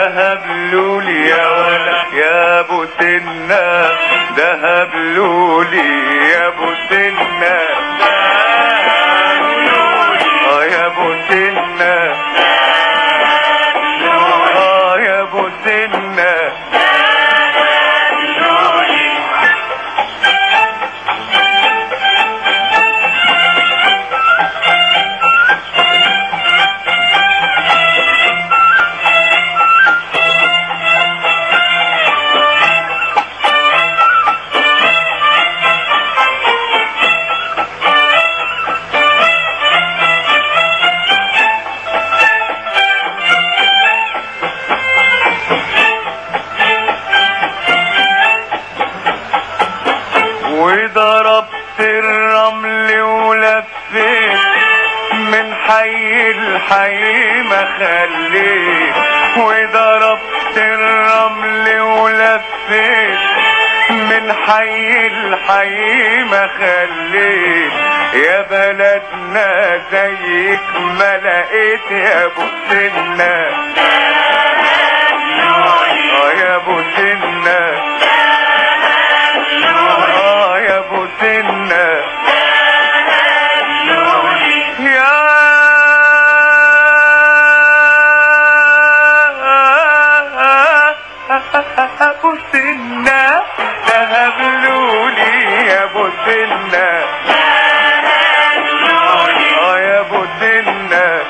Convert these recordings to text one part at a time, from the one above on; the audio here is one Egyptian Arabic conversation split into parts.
دهب لولي يا ولا يا ابو سنة دهب لولي يا ابو سنة اه يا ابو سنة اه يا ابو سنة وضربت الرمل ولفيت من حي الحي ما خليت وضربت الرمل ولفيت من حي الحي ما خليت يا بلدنا زيك ما لقيت يا ابو سنة اه يا ابو سنة اه يا ابو سنة يا ابو سنة ذهب لولي يا ابو سنة اه يا ابو سنة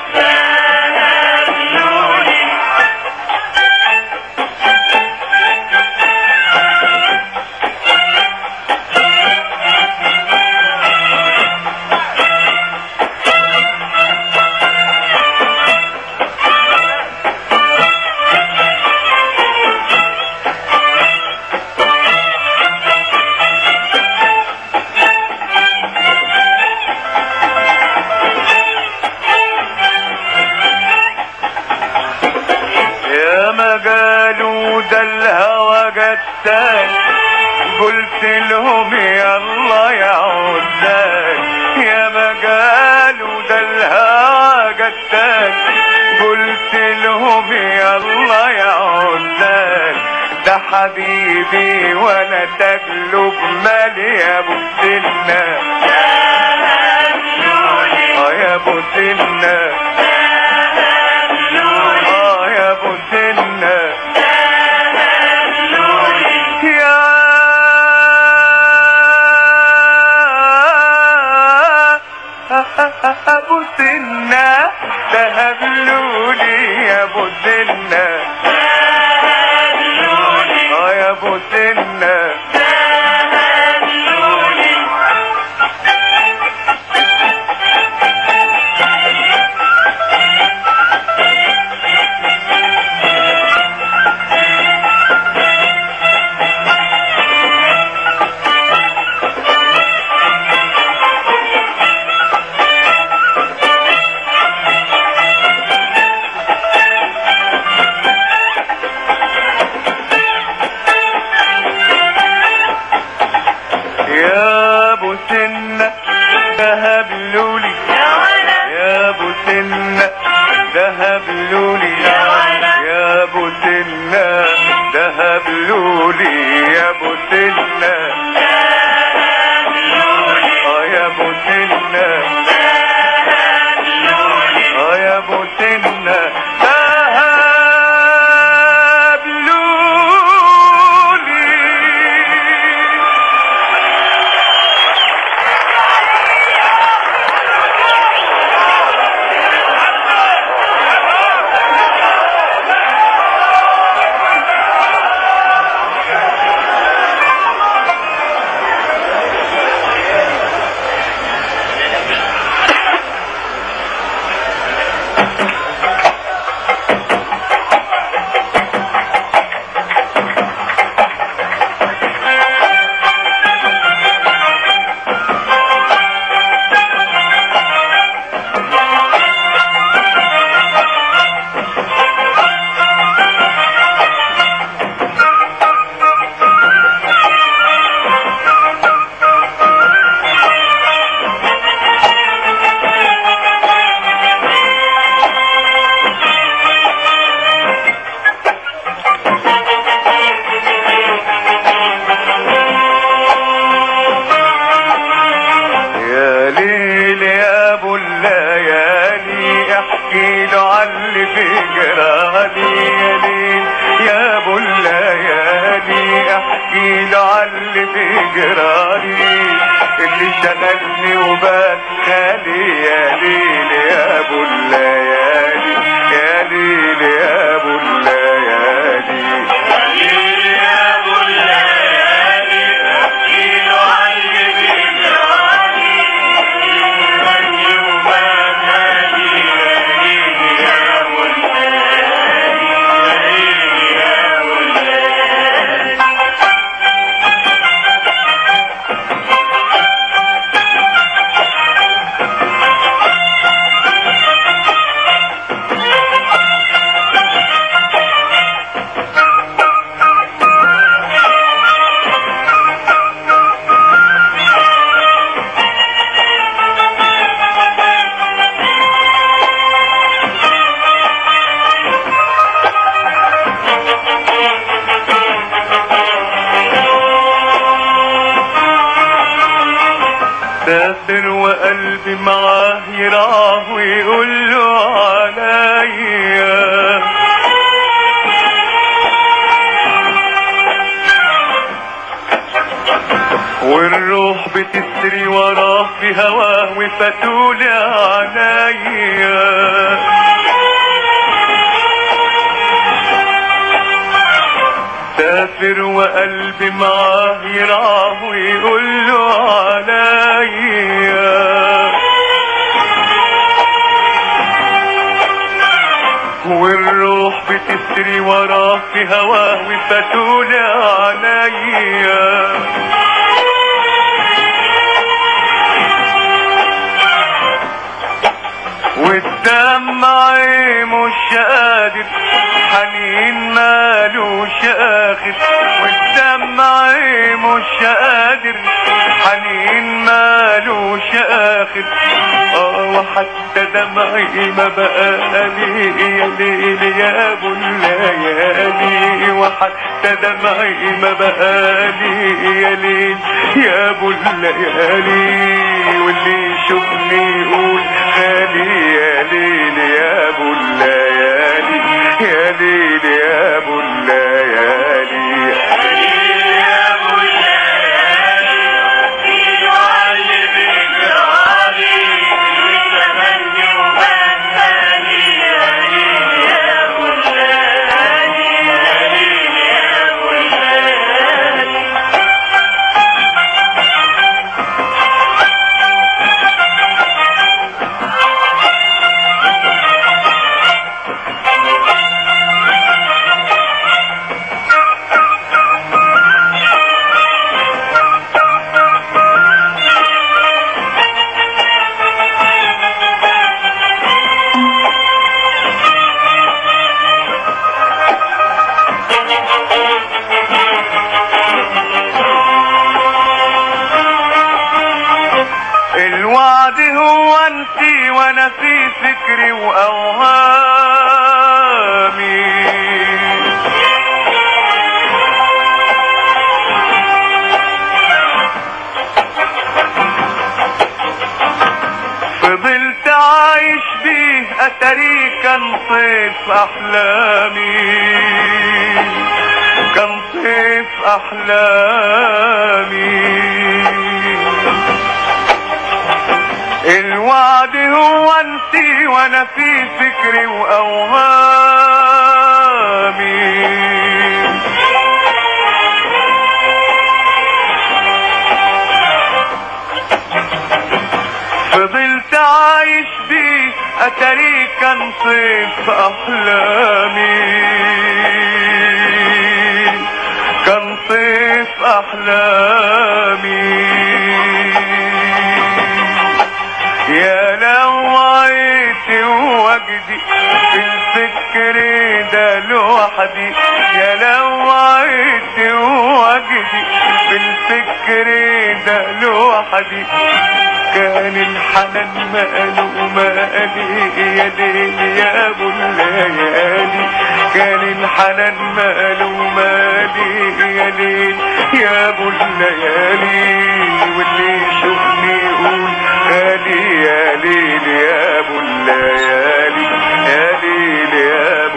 يا ما قالوا ده الهوى جتان قلت لهم يلا يا عدان يا ما قالوا ده الهوى جتان قلت لهم يلا يا عدان ده حبيبي وانا تقلب مالي يا ابو سنة اه يا ابو سنة اه يا ابو سنة يا ابو سنة ذهب لولي يا ابو سنة اه يا ابو سنة يا ابو سنة ذهب لولي يا ابو سنة ذهب لولي يا ابو سنة ذهب لولي يا ابو سنة اه يا ابو سنة اه يا ابو سنة ذهب لولي بيجرالي يا ليل يا ابو الليالي احكي له على اللي بيجرالي اللي شغلني وبات خالي يا ليل يا ابو الليالي يا ليل يا ابو الليالي سافر وقلبي معاه يرعاه ويقول له عليا والروح بتسري وراه في هواه وفتولي عليا سافر وقلبي معاه يرعاه ويقول له عليا والروح بتسري وراه في هواه وفتولي عليا والدمع مش قادر حنين مالوش اخر والدمع مش قادر حنين مالوش اخر اه وحتى دمعي ما بقى لي يا ليل يا ابو الليالي وحتى دمعي ما بقى لي يا ليل يا ابو الليالي واللي يشوفني يقول خالي يا ليل يا ابو الليالي يا ليل يا ابو الليالي الوعد هو انتي وانا في فكري واوهامي فضلت عايش بيه اتاري كان صيف احلامي كان صيف احلامي الوعد هو انتي وانا في فكري واوهامي فضلت عايش بيه اتاري كان صيف احلامي كان صيف احلامي يا لو عيت وجدي في الفكر ده لوحدي يا لو عيت وجدي في الفكر ده لوحدي كان الحنان ماله مالي يا ليل يا ابو الليالي كان الحنان ماله مالي يا ليل يا ابو الليالي واللي يشوفني يقول غالي يا ليل يا ابو الليالي يا ليل يا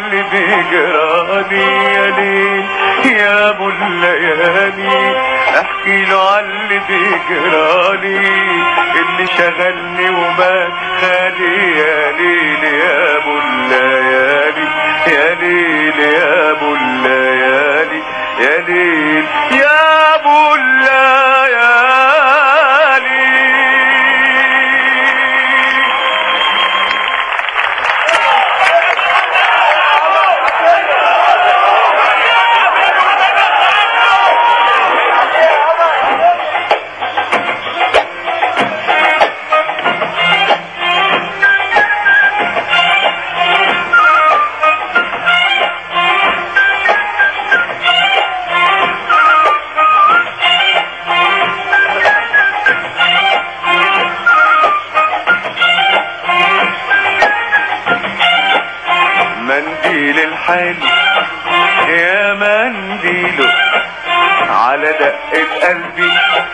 اللي بيجرالي يا ليل يا ابو الليالي احكي له على اللي بيجرالي اللي شغلني وما خالي يا ليل يا ابو الليالي يا ليل يا ابو الليالي يا ليل يا ابو الليالي منديل الحلو يا منديله على دقة قلبي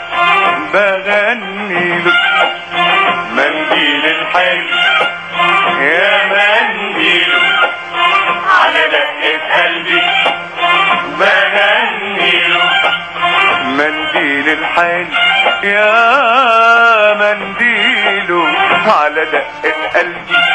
بغني له منديل الحلو يا منديله على دقة قلبي بغني له منديل الحلو يا منديله على دقة قلبي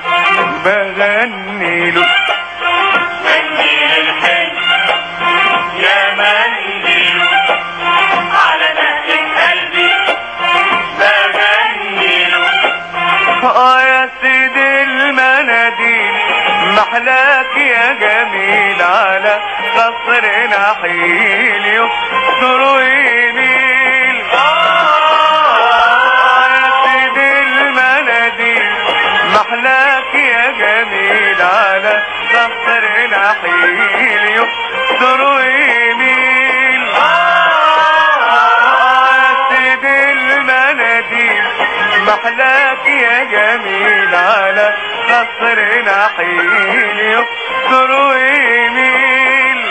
بغني له منديل الحلو يا منديل على دقة قلبي بغني له اه يا سيدي المناديل محلاك يا جميل على قصر نحيل يسر ويميل آه يا سيدي المناديل محلاك يا جميل على قصر نحيل يسر ويميل آه يا سيدي المناديل محلاك يا جميل على قصر نحيل يسر ويميل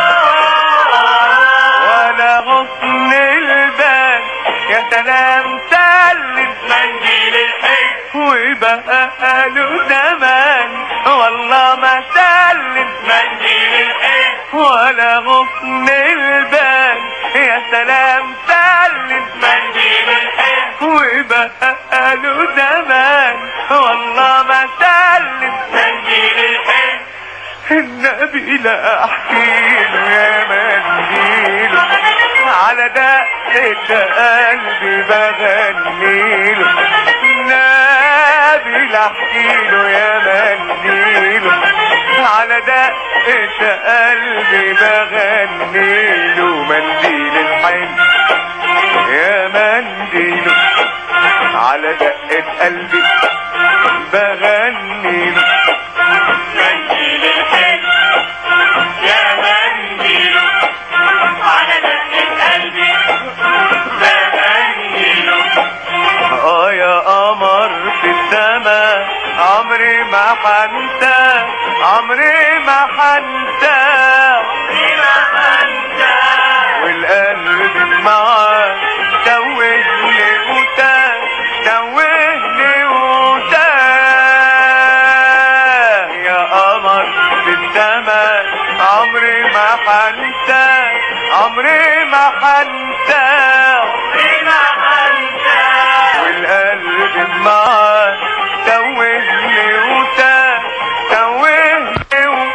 ولا غصن البال يا سلام سلم منديل الحب وبقى له زمان والله ما سلم منديل الحب ولا غصن البال يا سلام سلم منديل الحب وبقى له زمان والله ما سلم منديل الحب النبي لا احكي له يا منديل على دقة قلبي بغني له النبي لا احكي له يا منديل على دقة قلبي بغني له منديل الحلم يا منديل على دقة قلبي بغني له منديل الحلم يا منديل على دقة قلبي بغني له اه يا قمر في السما عمري ما حنسى عمري ما حنسى والقلب معاه توهني وتاه توهني وتاه يا قمر في السما عمري ما حنسى عمري ما حنسى عمري ما حنسى والقلب معاه توهني وتاه توهني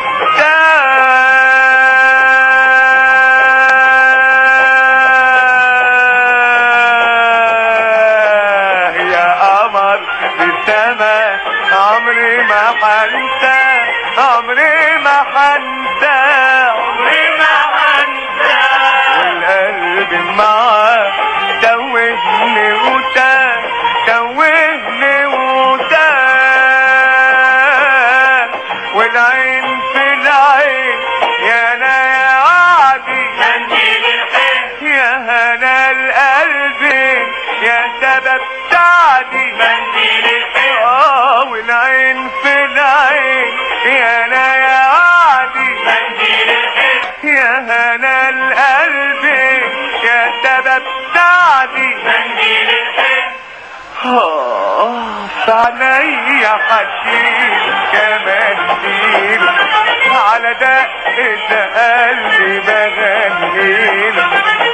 وتاه يا قمر في السما عمري ما حنسى عمري ما حنسى عمري ما حنسى والقلب معاه توهني وتاه توهني وتاه والعين في العين يا انا يا عادي يا هنا القلب يا سبب سعدي اه والعين في العين يا انا يا عادي يا هنا القلب يا سبب سعدي آه في عينيا حشيش كمان على دقة قلبي بغنيله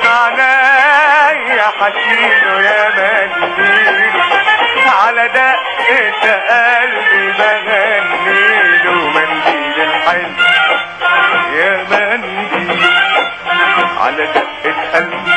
عليا حشيله يا منديله على دقة قلبي بغنيله منديل الحلم يا منديل على دقة قلبي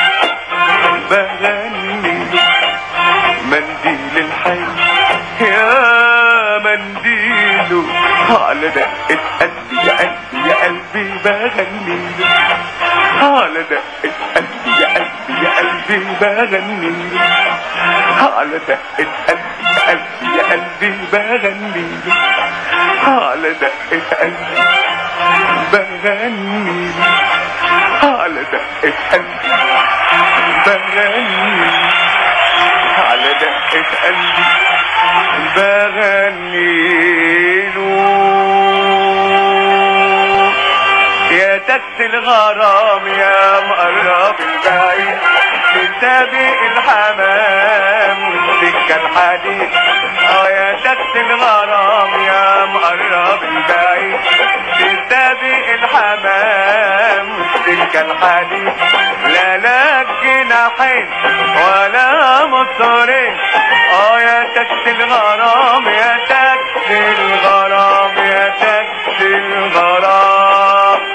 بغنيله منديل الحي يا منديله على دقة قلبي يا قلبي يا قلبي بغنيله على دقة قلبي يا قلبي يا قلبي بغنيله على دقة قلبي يا قلبي يا قلبي بغنيله على دقة قلبي بغنيله على دقة قلبي بغنيله على دقة قلبي بغنيله يا تكت الغرام يا مقرب البعيد تسابق الحمام والسكة الحديد اه يا تكت الغرام يا مقرب البعيد تسابق الحمام والسكة الحديد لا لك جناحين ولا مصرين اه يا تكت الغرام يا تكت الغرام يا تكت الغرام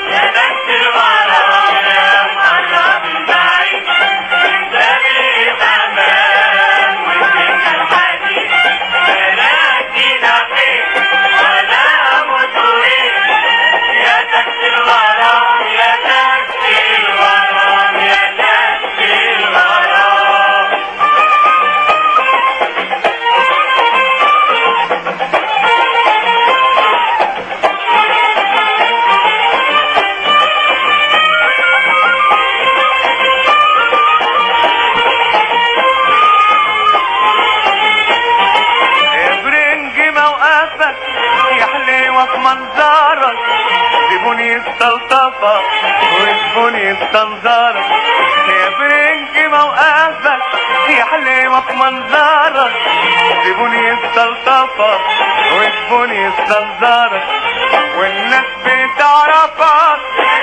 برنج موقفك يا حليوة في منظرك زبوني استلطفك وزبوني استنظرك يا برنج موقفك يا حليوة في منظرك زبوني استلطفك وزبوني استنظرك والناس بتعرفك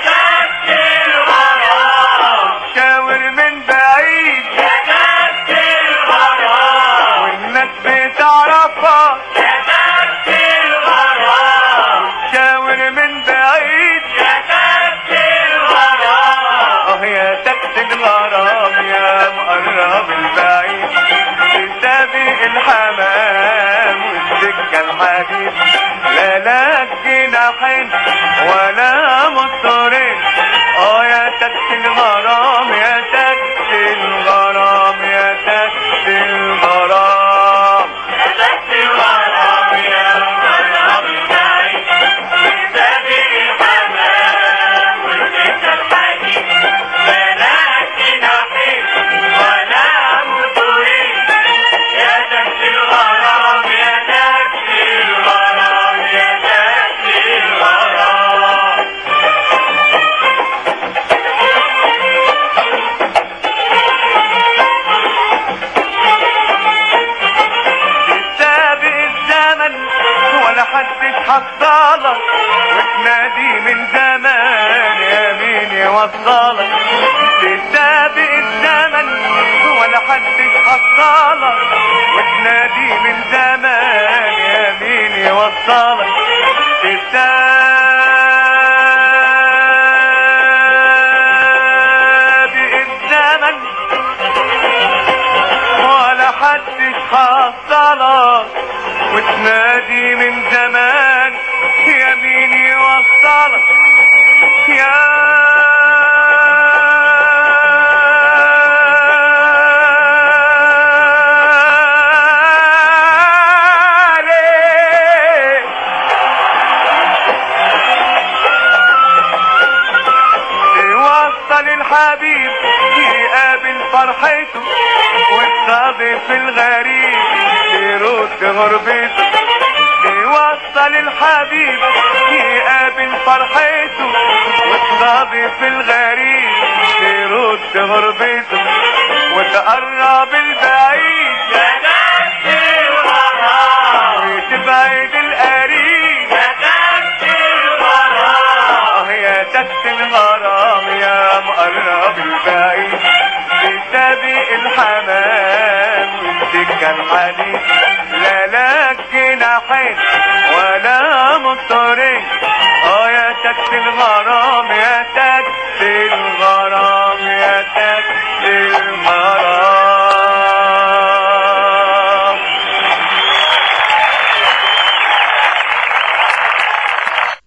شاور من بعيد والناس بتعرفك شاور من بعيد اه يا تكت الغرام يا مقرب البعيد تسابق الحمام والسكة الحديد لا لك جناحين ولا مصرين اه يا تكت الغرام يا تكت الغرام يا تكت الغرام سابق الزمن ولا حدش حصلك وتنادي من زمان يا مين يوصلك تسابق الزمن ولا حدش حصلك وتنادي من زمان يا مين يوصلك تسابق الزمن ولا حدش حصلك وتنادي من زمان يا مين يوصلك يا ليه يوصل الحبيب يقابل فرحته والصادف الغريب يرد غربته يوصل الحبيب يقابل فرحته والصادف الغريب يرد غربته وتقرب البعيد وتبعد القريب الحمام والسكة الحديد لا لك جناحين ولا مضطرين اه يا تاكسي الغرام يا تاكسي الغرام يا تاكسي الغرام